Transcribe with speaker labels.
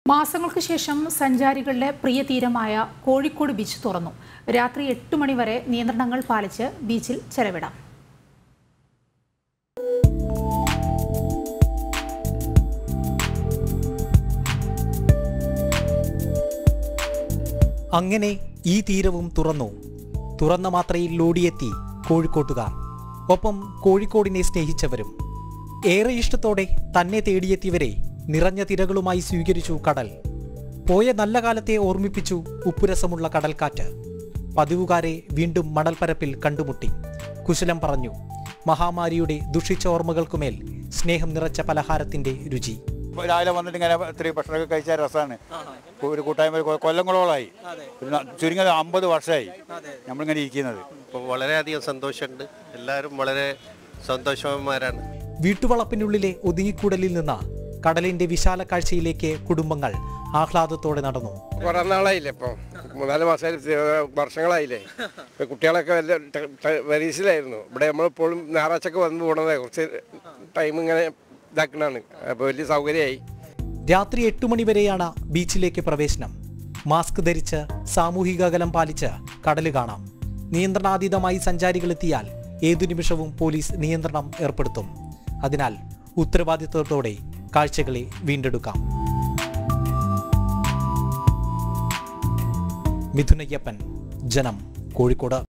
Speaker 1: മാസങ്ങൾക്ക് ശേഷം സഞ്ചാരികളുടെ പ്രിയ തീരമായ കോഴിക്കോട് ബീച്ച് തുറന്നു രാത്രി എട്ട് മണിവരെ നിയന്ത്രണങ്ങൾ പാലിച്ച് ബീച്ചിൽ ചെലവിടാം
Speaker 2: അങ്ങനെ ഈ തീരവും തുറന്നു തുറന്ന മാത്രയിൽ ലോടിയെത്തി കോഴിക്കോട്ടുകാർ ഒപ്പം കോഴിക്കോടിനെ സ്നേഹിച്ചവരും ഏറെ ഇഷ്ടത്തോടെ തന്നെ തേടിയെത്തിയവരെ നിറഞ്ഞ തിരകളുമായി സ്വീകരിച്ചു കടൽ പോയ നല്ല കാലത്തെ ഓർമ്മിപ്പിച്ചു ഉപ്പുരസമുള്ള കടൽക്കാറ്റ് പതിവുകാരെ വീണ്ടും മണൽപ്പരപ്പിൽ കണ്ടുമുട്ടി കുശലം പറഞ്ഞു മഹാമാരിയുടെ ദുഷിച്ച ഓർമ്മകൾക്കുമേൽ സ്നേഹം നിറച്ച പലഹാരത്തിന്റെ രുചി
Speaker 3: ഇപ്പൊ രാവിലെ വന്നിട്ട് ഇങ്ങനെ ഇത്രയും ഭക്ഷണമൊക്കെ കഴിച്ച രസമാണ് ഒരു കൂട്ടായ്മ കൊ- കൊല്ലങ്ങളോളായി ഒരു ന- ചുരുങ്ങിയത് അമ്പത് വർഷമായി നമ്മളിങ്ങനെ ഇരിക്കുന്നത്
Speaker 4: അപ്പോൾ വളരെയധികം സന്തോഷമുണ്ട് എല്ലാവരും വളരെ സന്തോഷവാന്മാരാണ്
Speaker 2: വീട്ടുവളപ്പിനുള്ളിലെ ഒതുങ്ങിക്കൂടലിൽ നിന്ന് കടലിന്റെ വിശാല കാഴ്ചയിലേക്ക് കുടുംബങ്ങൾ ആഹ്ലാദത്തോടെ നടന്നു
Speaker 5: കുറെ നാളായില്ലേ ഇപ്പോൾ മൂന്നാല് മാസമായിട്ട് വർഷങ്ങളായില്ലേ ഇപ്പൊ കുട്ടികളൊക്കെ വല്ല വെറീസിലായിരുന്നു ഇവിടെ നമ്മളിപ്പോഴും ഞായറാഴ്ചക്ക് വന്ന് പോകണത് കുറച്ച് ടൈം ഇങ്ങനെ ഇതാക്കണാണ് അപ്പോൾ വലിയ സൗകര്യമായി
Speaker 2: രാത്രി എട്ടു മണിവരെയാണ് ബീച്ചിലേക്ക് പ്രവേശനം മാസ്ക് ധരിച്ച് സാമൂഹിക അകലം പാലിച്ച് കടല് കാണാം നിയന്ത്രണാതീതമായി സഞ്ചാരികൾ എത്തിയാൽ ഏതു നിമിഷവും പോലീസ് നിയന്ത്രണം ഏർപ്പെടുത്തും അതിനാൽ ഉത്തരവാദിത്വത്തോടെ കാഴ്ചകളെ വീണ്ടെടുക്കാം മിഥുനയ്യപ്പൻ ജനം കോഴിക്കോട്